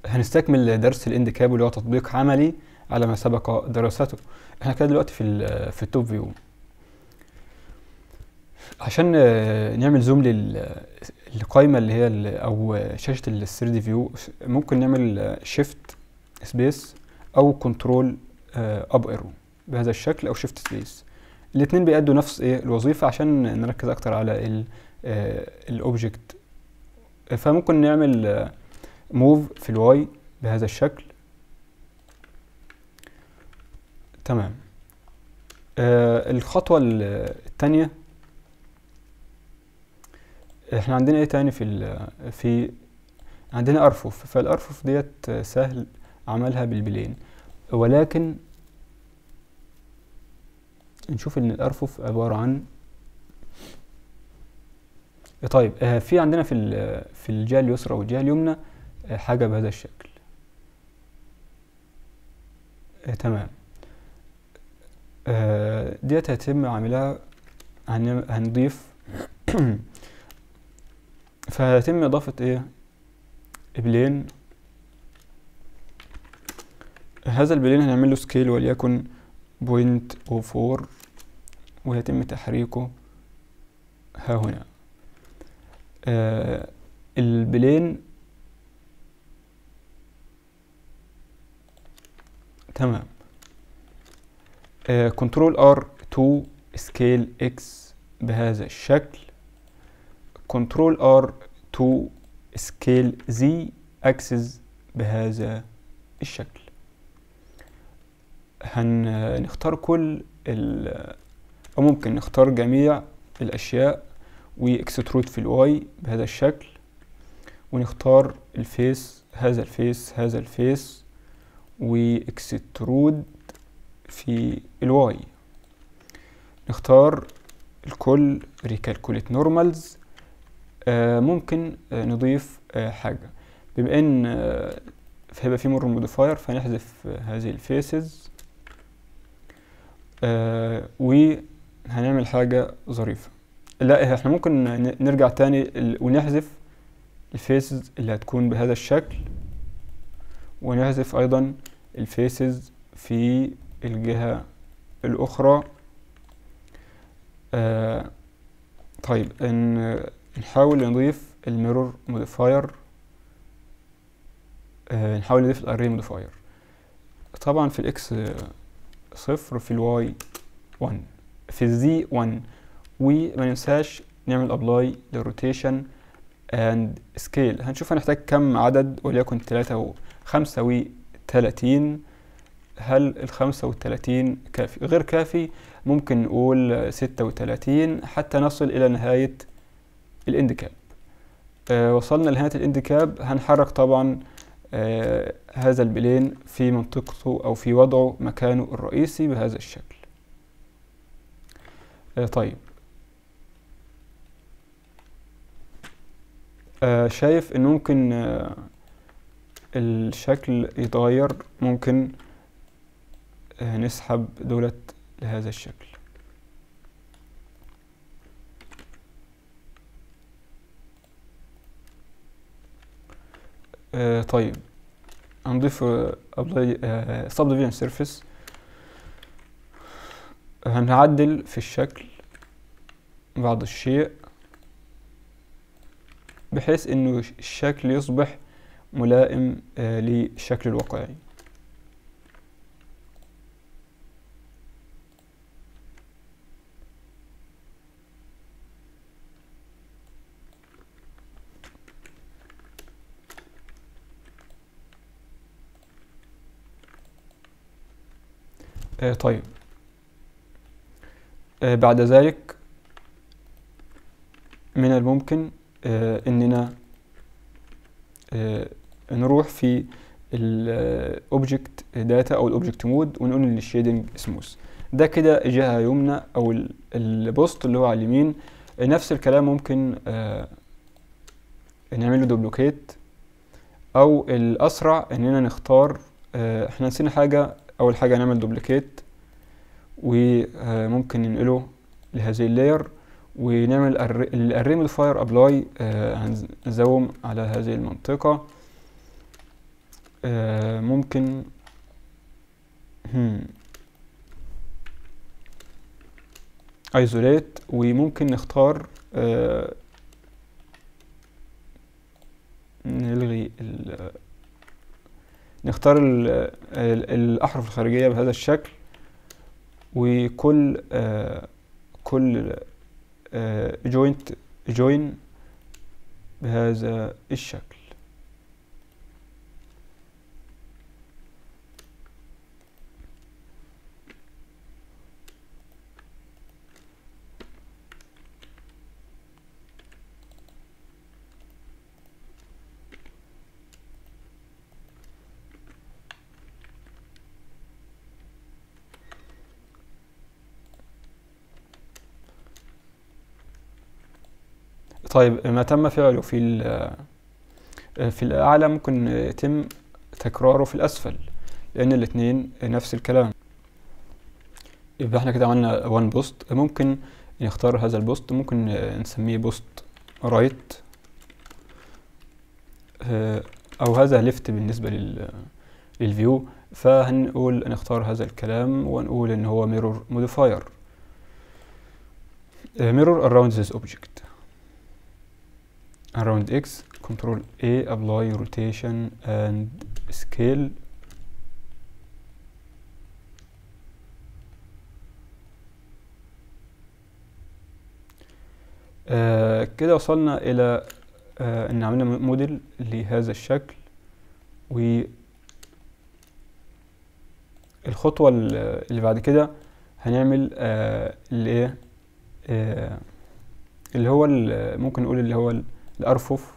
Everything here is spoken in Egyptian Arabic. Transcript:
هنستكمل درس الاند كاب اللي هو تطبيق عملي على ما سبق دراسته احنا كده دلوقتي في ال في التوب فيو عشان آه، نعمل زوم للقائمة اللي هي ال- او شاشة ال 3 دي فيو ممكن نعمل شيفت سبيس او كنترول اب ايرو بهذا الشكل او شيفت سبيس الاتنين بيأدوا نفس ايه الوظيفة عشان نركز اكتر على الاوبجكت فممكن نعمل موف في الواي بهذا الشكل تمام آه الخطوة ال- التانية احنا عندنا ايه تاني في ال في عندنا ارفف فالارفف ديت سهل عملها بالبلين ولكن نشوف ان الارفف عبارة عن طيب آه في عندنا في ال- في الجهة اليسرى والجهة اليمنى آه، حاجة بهذا الشكل آه تمام آه ديت هيتم عملها هن- هنضيف فهيتم إضافة إيه بلين هذا البلين هنعمل له سكيل وليكن بوينت أو فور ويتم تحريكه ها هنا آه البلين تمام كنترول ار 2 سكيل اكس بهذا الشكل كنترول ار 2 سكيل زي اكسس بهذا الشكل هنختار كل ال او ممكن نختار جميع الاشياء واكسترود في الواي بهذا الشكل ونختار الفيس هذا الفيس هذا الفيس واكسترود في الواي نختار الكل ريكالكوليت نورمالز آه ممكن آه نضيف آه حاجة بما ان آه هيبقى في مر موديفاير فنحذف آه هذه الفيسز آه وهنعمل حاجة ظريفة لا احنا ممكن ن- نرجع تاني ال- ونحذف الفيسز اللي هتكون بهذا الشكل ونحذف ايضا الفيسز في الجهة الأخرى آه طيب ان نحاول نضيف الميرور موديفاير آه نحاول نضيف الاري موديفاير طبعا في الاكس آه، صفر في الواي 1 في الزي 1 وما ننساش نعمل ابلاي للروتيشن اند سكيل هنشوف هنحتاج كم عدد وليكن تلاتة و خمسة وتلاتين هل الخمسة والتلاتين كافي غير كافي ممكن نقول ستة وتلاتين حتى نصل إلى نهاية الاندكاب آه وصلنا لنهاية الاندكاب هنحرك طبعا آه هذا البلين في منطقته أو في وضعه مكانه الرئيسي بهذا الشكل آه طيب آه شايف إن ممكن آه الشكل يتغير ممكن آه، نسحب دولت لهذا الشكل آه، طيب هنضيف سب ديفيجن سيرفيس هنعدل في الشكل بعض الشيء بحيث انه الشكل يصبح ملائم آه، للشكل الواقعي آه، طيب آه، بعد ذلك من الممكن آه، اننا آه، نروح في الاوبجكت داتا او الاوبجكت مود ونقول ان الشيدنج سموث ده كده جهة يمنى او ال- البوست اللي هو على اليمين آه، نفس الكلام ممكن آه، نعمل له دوبلوكيت او الاسرع اننا نختار آه، احنا نسينا حاجة اول حاجة نعمل دوبليكيت وممكن ننقله لهذه اللاير ونعمل الاري موديفاير ابلاي هنزوم على هذه المنطقة آه ممكن ايزوليت وممكن نختار آه نلغي ال نختار ال ال الأحرف الخارجية بهذا الشكل وكل آه كل آه جوينت جوين بهذا الشكل طيب ما تم فعله في في الأعلى ممكن يتم تكراره في الأسفل لأن الاتنين نفس الكلام يبقى احنا كده عملنا وان بوست ممكن نختار هذا البوست ممكن نسميه بوست رايت أو هذا ليفت بالنسبة لل للفيو فهنقول نختار هذا الكلام ونقول ان هو mirror modifier mirror around this object around x control A apply rotation and scale آه كده وصلنا إلى آه إن عملنا موديل لهذا الشكل و الخطوة اللي بعد كده هنعمل آه اللي ايه آه اللي هو ممكن نقول اللي هو الأرفف